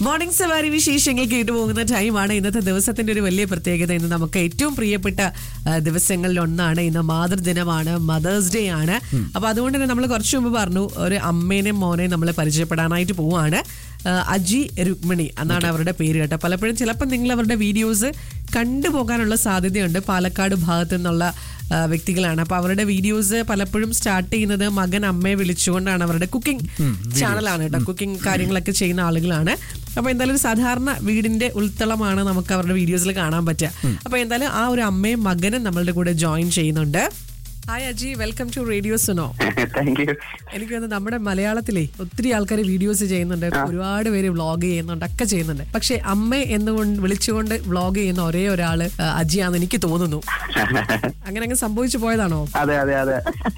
Morning സവാരി വിശേഷങ്ങൾ കേട്ടുപോകുന്ന ടൈമാണ് ഇന്നത്തെ ദിവസത്തിന്റെ ഒരു വലിയ പ്രത്യേകത ഇന്ന് നമുക്ക് ഏറ്റവും പ്രിയപ്പെട്ട ആ, ദിവസങ്ങളിൽ ഒന്നാണ് ഇന്ന് മാതൃദിനമാണ് മദേഴ്സ് ഡേ ആണ് അപ്പൊ അതുകൊണ്ട് തന്നെ നമ്മൾ കുറച്ചു മുമ്പ് പറഞ്ഞു ഒരു അമ്മേനെയും മോനെയും നമ്മൾ പരിചയപ്പെടാനായിട്ട് പോവാണ് ആ, അജി രുക്മിണി എന്നാണ് അവരുടെ പേര് കേട്ടോ പലപ്പോഴും ചിലപ്പോൾ നിങ്ങൾ അവരുടെ വീഡിയോസ് കണ്ടുപോകാനുള്ള സാധ്യതയുണ്ട് പാലക്കാട് ഭാഗത്തു നിന്നുള്ള ആ, വ്യക്തികളാണ് അപ്പൊ അവരുടെ വീഡിയോസ് പലപ്പോഴും സ്റ്റാർട്ട് ചെയ്യുന്നത് മകൻ അമ്മയെ വിളിച്ചുകൊണ്ടാണ് അവരുടെ കുക്കിംഗ് ചാനലാണ് കേട്ടോ കുക്കിംഗ് കാര്യങ്ങളൊക്കെ ചെയ്യുന്ന ആളുകളാണ് അപ്പൊ എന്തായാലും ഒരു സാധാരണ വീടിന്റെ ഉൾത്തളമാണ് നമുക്ക് അവരുടെ വീഡിയോസിൽ കാണാൻ പറ്റുക അപ്പൊ എന്തായാലും ആ ഒരു അമ്മയും മകനും നമ്മളുടെ കൂടെ ജോയിൻ ചെയ്യുന്നുണ്ട് hi Aji welcome to Radio Suno thank you എനിക്ക് തോന്നുന്നു നമ്മുടെ മലയാളത്തിലെ ഒത്തിരി ആൾക്കാർ വീഡിയോസ് ചെയ്യുന്നുണ്ട് ഒരുപാട് പേര് വ്ളോഗ് ചെയ്യുന്നുണ്ട് ഒക്കെ ചെയ്യുന്നുണ്ട് പക്ഷെ അമ്മ എന്നുകൊണ്ട് വിളിച്ചുകൊണ്ട് വ്ളോഗ് ചെയ്യുന്ന ഒരേ ഒരാള് ആ, അജിയാന്ന് എനിക്ക് തോന്നുന്നു അങ്ങനെ അങ്ങ് സംഭവിച്ചു പോയതാണോ അതെ അതെ അതെ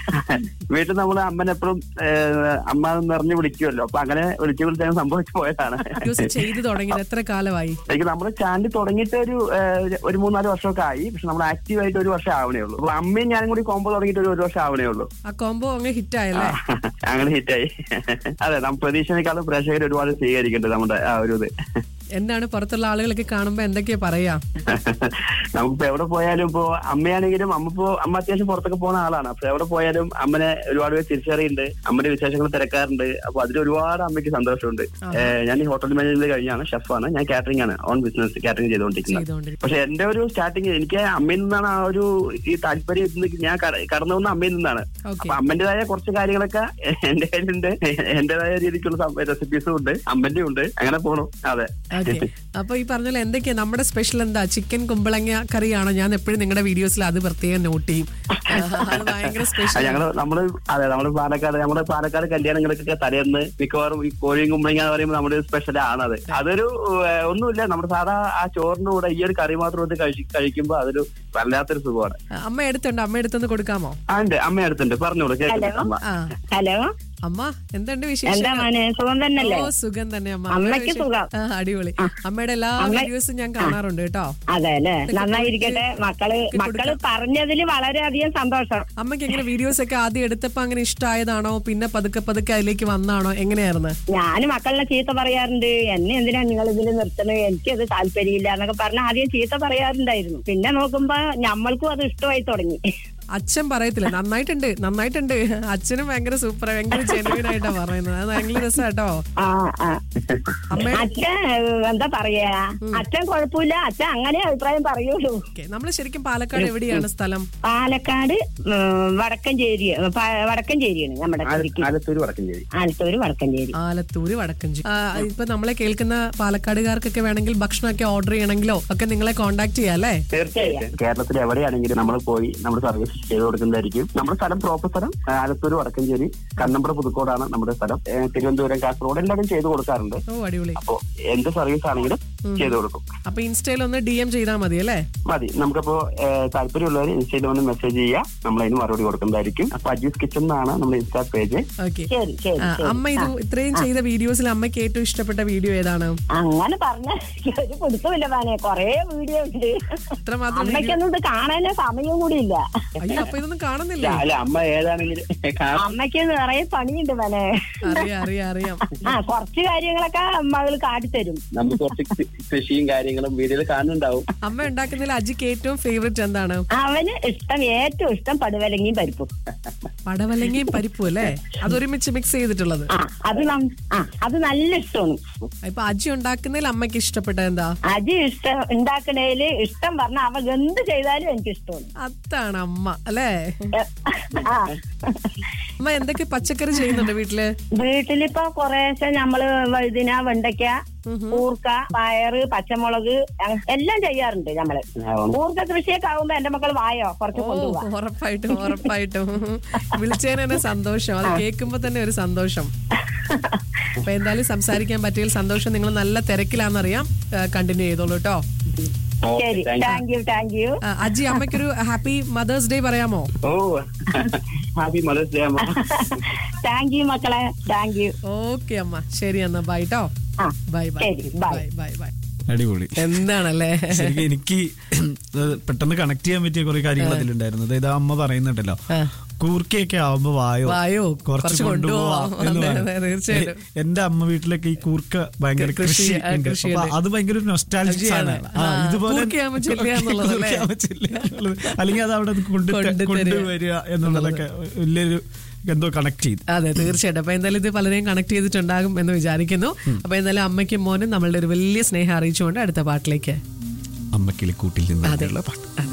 വീട്ടിൽ നമ്മൾ അമ്മനെപ്പോഴും അമ്മ നിറഞ്ഞു വിളിക്കുമല്ലോ അപ്പൊ അങ്ങനെ വിളിച്ചു വിളിച്ചാൽ സംഭവിച്ചു പോയതാണ് വീഡിയോസ് ചെയ്തു തുടങ്ങിയത് എത്ര കാലമായി എനിക്ക് നമ്മുടെ ചാനൽ തുടങ്ങിയിട്ട് ഒരു ഏഹ്, ഒരു മൂന്നാല് വർഷമൊക്കെ ആയി പക്ഷെ നമ്മൾ ആക്റ്റീവ് ആയിട്ട് ഒരു വർഷം ആവണേ ഉള്ളൂ അപ്പൊ അമ്മയും ഞാനും കൂടി കോമ്പോ തുടങ്ങിയിട്ട് ഒരു ഒരു വർഷം ആവണേ ഉള്ളൂ ആ കോംബോ അങ്ങ് ഹിറ്റ് ആയല്ലേ അങ്ങനെ ഹിറ്റായി അതെ നമ്മൾ പ്രതീക്ഷനേക്കാളും പ്രേക്ഷകർ ഒരുപാട് സ്വീകരിക്കുന്നുണ്ട് നമ്മുടെ ആ ഒരു ഇത് എന്താണ് പുറത്തുള്ള ആളുകളൊക്കെ കാണുമ്പോ എന്തൊക്കെയാ പറയാ നമുക്കിപ്പോ എവിടെ പോയാലും ഇപ്പോ അമ്മയാണെങ്കിലും അമ്മ ഇപ്പോ അമ്മ അത്യാവശ്യം പുറത്തൊക്കെ പോകുന്ന ആളാണ് അപ്പൊ എവിടെ പോയാലും അമ്മനെ ഒരുപാട് പേര് തിരിച്ചറിയുന്നുണ്ട് അമ്മയുടെ വിശേഷങ്ങൾ തിരക്കാറുണ്ട് അപ്പൊ അതിൽ ഒരുപാട് അമ്മയ്ക്ക് സന്തോഷമുണ്ട് ഏഹ് ഞാൻ ഈ ഹോട്ടൽ മാനേജ്മെന്റ് കഴിഞ്ഞാണ് ഷെഫാണ് ഞാൻ കാറ്ററിംഗ് ആണ് ഓൺ ബിസിനസ് കാറ്ററിംഗ് ചെയ്തുകൊണ്ടിരിക്കുന്നത് ചെയ്തോണ്ടിരിക്കും പക്ഷെ എന്റെ ഒരു സ്റ്റാർട്ടിങ് എനിക്ക് അമ്മയിൽ നിന്നാണ് ആ ഒരു ഈ താല്പര്യം ഇന്ന് ഞാൻ കട- കടന്നു വന്ന അമ്മയിൽ നിന്നാണ് ഓക്കെ അപ്പൊ അമ്മന്റേതായ കുറച്ച് കാര്യങ്ങളൊക്കെ എന്റെ കയ്യിലുണ്ട് എന്റേതായ രീതിക്കുള്ള റെസിപ്പീസും ഉണ്ട് അമ്മന്റെ ഉണ്ട് അങ്ങനെ പോണു അതെ ഓക്കെ അപ്പൊ ഈ പറഞ്ഞ പോലെ എന്തൊക്കെയാ നമ്മുടെ സ്പെഷ്യൽ എന്താ ചിക്കൻ കുമ്പളങ്ങ കറിയാണോ ഞാൻ എപ്പോഴും നിങ്ങളുടെ വീഡിയോസിൽ അത് പ്രത്യേകം നോട്ട് ചെയ്യും ആ, അത് ഭയങ്കര ആ, സ്പെഷ്യൽ ഞങ്ങള് നമ്മള് അതെ നമ്മള് പാലക്കാട് നമ്മുടെ പാലക്കാട് കല്യാണങ്ങൾക്കൊക്കെ തലേന്ന് മിക്കവാറും ഈ കോഴിയും കുമ്പളങ്ങ എന്ന് പറയുമ്പോൾ നമ്മുടെ സ്പെഷ്യൽ ആണത് അതൊരു ഏഹ്, ഒന്നുമില്ല നമ്മുടെ സാധാ ആ ചോറിന്റെ കൂടെ ഈ ഒരു കറി മാത്രം എടുത്ത് കഴി കഴിക്കുമ്പോ അതൊരു വല്ലാത്തൊരു സുഖമാണ് അമ്മ എടുത്തുണ്ടോ അമ്മ എടുത്തൊന്ന് കൊടുക്കാമോ ആ ഉണ്ട് അമ്മ അടുത്തുണ്ട് പറഞ്ഞോളൂ കേൾക്കുന്നുണ്ട് അമ്മ ആ ഹലോ അമ്മ എന്തുണ്ട് എന്താ വിശേഷം മോനെ സുഖം തന്നെയല്ലേ ഓ സുഖം തന്നെ അമ്മ അമ്മയ്ക്ക് അമ്മയുടെ വിശേ- സുഖം. ആ, അടിപൊളി അമ്മയുടെ എല്ലാ അമ്മ- വീഡിയോസും ഞാൻ കാണാറുണ്ട് കേട്ടോ അതെ അല്ലേ നന്നായിരിക്കട്ടെ മക്കള് കൊടുക്കാം. മക്കള് പറഞ്ഞതിൽ വളരെയധികം സന്തോഷം അമ്മയ്ക്ക് എങ്ങനെ വീഡിയോസ് ഒക്കെ ആദ്യം എടുത്തപ്പോ അങ്ങനെ ഇഷ്ടമായതാണോ പിന്നെ പതുക്കെ പതുക്കെ അതിലേക്ക് വന്നാണോ എങ്ങനെയായിരുന്നു ഞാൻ മക്കളെ ചീത്ത പറയാറുണ്ട് എന്നെ എന്തിനാ നിങ്ങൾ ഇതിൽ നിർത്തണത് എനിക്കത് താല്പര്യമില്ല എന്നൊക്കെ പറഞ്ഞ് ആദ്യം ചീത്ത പറയാറുണ്ടായിരുന്നു പിന്നെ നോക്കുമ്പോ നമ്മൾക്കും അത് ഇഷ്ടമായി തുടങ്ങി അച്ഛൻ പറയത്തില്ല നന്നായിട്ടുണ്ട് നന്നായിട്ടുണ്ട് അച്ഛനും ഭയങ്കര സൂപ്പർ ഭയങ്കര ജെനുവിൻ ആയിട്ടാ പറയുന്നത് അത് ഭയങ്കര രസാട്ടോ ആ ആ അമ്മയുടെ അച്ഛൻ ഏഹ്, എന്താ പറയാ അച്ഛൻ കുഴപ്പമില്ല അച്ഛൻ അങ്ങനെ അഭിപ്രായം പറയുള്ളൂ ഓക്കെ നമ്മൾ ശരിക്കും പാലക്കാട് എവിടെയാണ് സ്ഥലം പാലക്കാട് ഉം, വടക്കഞ്ചേരി പ- വടക്കഞ്ചേരിയാണ് നമ്മുടെ ശരിക്കും ആലത്തൂര് വടക്കഞ്ചേരി ആലത്തൂര് വടക്കഞ്ചേരി ആലത്തൂര് വടക്കഞ്ചി ആ, ഇപ്പൊ നമ്മളെ കേൾക്കുന്ന പാലക്കാടുകാർക്കൊക്കെ വേണമെങ്കിൽ ഭക്ഷണമൊക്കെ ഓർഡർ ചെയ്യണമെങ്കിലോ ഒക്കെ നിങ്ങളെ കോണ്ടാക്ട് ചെയ്യാം അല്ലേ തീർച്ചയായും കേരളത്തിൽ എവിടെയാണെങ്കിലും നമ്മൾ പോയി നമ്മൾ സർവീസ് ചെയ്ത് കൊടുക്കുന്നതായിരിക്കും നമ്മുടെ സ്ഥലം പ്രോപ്പർ സ്ഥലം ആ, ആലത്തൂർ വടക്കഞ്ചേരി കണ്ണമ്പ്ര പുതുക്കോടാണ് നമ്മുടെ സ്ഥലം ഏ, തിരുവനന്തപുരം കാസർഗോഡ് എല്ലാവരും ചെയ്ത് കൊടുക്കാറുണ്ട് ഓ അടിപൊളി അപ്പോ എന്ത് സർവീസ് ആണെങ്കിലും ചെയ്ത് കൊടുക്കും അപ്പൊ ഇൻസ്റ്റയിൽ ഒന്ന് ഡി എം ചെയ്താൽ മതി അല്ലേ മതി നമുക്കപ്പോ ഏ, താല്പര്യമുള്ളവർ ഇൻസ്റ്റയിൽ വന്ന് മെസ്സേജ് ചെയ്യുക നമ്മൾ അതിന് മറുപടി കൊടുക്കുന്നതായിരിക്കും അപ്പൊ അജീസ് കിച്ചൺ എന്നാണ് നമ്മുടെ ഇൻസ്റ്റാ പേജ് ഓക്കെ ശരി ശരി ശരി അമ്മ ഇത് ഇത്രയും ചെയ്ത വീഡിയോസിൽ അമ്മയ്ക്ക് ഏറ്റവും ഇഷ്ടപ്പെട്ട വീഡിയോ ഏതാണ് അങ്ങനെ പറഞ്ഞ ഒരു പിടുത്തമില്ല പാനെ കൊറേ വീഡിയോ ഉണ്ട് ഇത്ര മാത്രം video- അമ്മയ്ക്കൊന്നും ഇത് കാണാനേ സമയം കൂടി ഇല്ല അയ്യോ അപ്പൊ ഇതൊന്നും കാണുന്നില്ലേ അല്ല അമ്മ ഏതാണെങ്കിലും കാണാം. അമ്മയ്ക്ക് നിറയെ പണിയുണ്ട് പാനെ അറിയാം അറിയാം അറിയാം ആ കുറച്ച് കാര്യങ്ങളൊക്കെ മകള് കാട്ടിത്തരും നമുക്ക് കുറച്ച് കൃ- കൃഷിയും കാര്യങ്ങളും വീഡിയോയിൽ കാണുന്നുണ്ടാവും അമ്മ ഉണ്ടാക്കുന്നതിൽ അജിക്ക് ഏറ്റവും ഫേവറേറ്റ് എന്താണ് അവന് ഇഷ്ടം ഏറ്റവും ഇഷ്ടം പടുവലങ്ങിയും പരിപ്പും പടവലങ്ങയും പരിപ്പും അല്ലേ അതൊരുമിച്ച് മിക്സ് ചെയ്തിട്ടുള്ളത് ആ അത് നം- ആ അത് നല്ല ഇഷ്ടമാണ് ഇപ്പൊ അജി ഉണ്ടാക്കുന്നതിൽ അമ്മയ്ക്ക് ഇഷ്ടപ്പെട്ട എന്താ അജി ഇഷ്ടം ഉണ്ടാക്കണേല് ഇഷ്ടം പറഞ്ഞ അവൻ എന്ത് ചെയ്താലും എനിക്ക് ഇഷ്ടമാണ് അതാണ് അമ്മ അല്ലേ ആ അമ്മ എന്തൊക്കെ പച്ചക്കറി ചെയ്യുന്നുണ്ട് വീട്ടില് വീട്ടിലിപ്പോ കുറേശ്ശെ നമ്മള് വഴുതിന വെണ്ടയ്ക്ക കൂർക്ക പയറ് പച്ചമുളക് അ- എല്ലാം ചെയ്യാറുണ്ട് നമ്മള് കൂർക്ക കൃഷിയൊക്കെ ആകുമ്പോ എന്റെ മക്കൾ വായോ കുറച്ച് ഓ കൊണ്ടുപോവാ ഉറപ്പായിട്ടും ഉറപ്പായിട്ടും വിളിച്ചതിന് തന്നെ സന്തോഷം അത് കേൾക്കുമ്പോ തന്നെ ഒരു സന്തോഷം അപ്പൊ എന്തായാലും സംസാരിക്കാൻ പറ്റിയതിൽ സന്തോഷം നിങ്ങൾ നല്ല തിരക്കിലാണെന്നറിയാം കണ്ടിന്യൂ ചെയ്തോളൂ കേട്ടോ ശരി താങ്ക് യു താങ്ക് യു ആ, അജി അമ്മയ്ക്കൊരു ഹാപ്പി മദേഴ്സ് ഡേ പറയാമോ ഓ ഹാപ്പി മദേഴ്സ് ഡേ അമ്മ താങ്ക് യു മക്കളെ താങ്ക് യു ഓക്കെ അമ്മ ശരി എന്നാ ബൈ ട്ടോ ആ ബൈ ബൈ ശരി, bye. ബൈ ബൈ ബൈ അടിപൊളി എന്താണല്ലേ ശരിക്കും എനിക്ക് അത് പെട്ടെന്ന് കണക്ട് ചെയ്യാൻ പറ്റിയ കുറെ കാര്യങ്ങൾ അതിലുണ്ടായിരുന്നു അതായത് ആ അമ്മ പറയുന്നുണ്ടല്ലോ ആ. കൂർക്കയൊക്കെ ആവുമ്പോ വായോ വായോ, കുറച്ച് കുറച്ച് കൊണ്ടുപോവാ കൊണ്ടുപോവാം. എന്ന് അതെ, പറയും. അതെ, തീർച്ചയായിട്ടും. എ- എന്റെ അമ്മ വീട്ടിലൊക്കെ ഈ കൂർക്ക ഭയങ്കര കൃഷി, കൃഷി ആ, ഉണ്ട്. കൃഷിയുണ്ട്. അപ്പൊ അത് ഭയങ്കര നൊസ്റ്റാലജി കൃഷിയാണ്. സാധനമാണ് ആ, ആ, ഇതുപോലെ കൂർക്കയാവുമ്പോ ചെല്ലുക എന്നുള്ളതല്ലേ? കൂർക്കയാവുമ്പോ ചെല്ലുക എന്നുള്ളത്. അല്ലെങ്കിൽ അത് അവിടെ കൊണ്ട് കൊണ്ടുതരിക. കൊണ്ടുവരിക എന്നുള്ളതൊക്കെ വലിയൊരു എന്തോ കണക്ട് ചെയ്ത് അതെ തീർച്ചയായിട്ടും അപ്പൊ എന്തായാലും ഇത് പലരെയും കണക്ട് ചെയ്തിട്ടുണ്ടാകും എന്ന് വിചാരിക്കുന്നു അപ്പൊ എന്തായാലും അമ്മയ്ക്കും മോനും നമ്മളുടെ ഒരു വലിയ സ്നേഹം അറിയിച്ചുകൊണ്ട് അടുത്ത പാട്ടിലേക്ക് അമ്മക്കിളിക്കൂട്ടിൽ നിന്നുള്ള പാട്ട് അതെ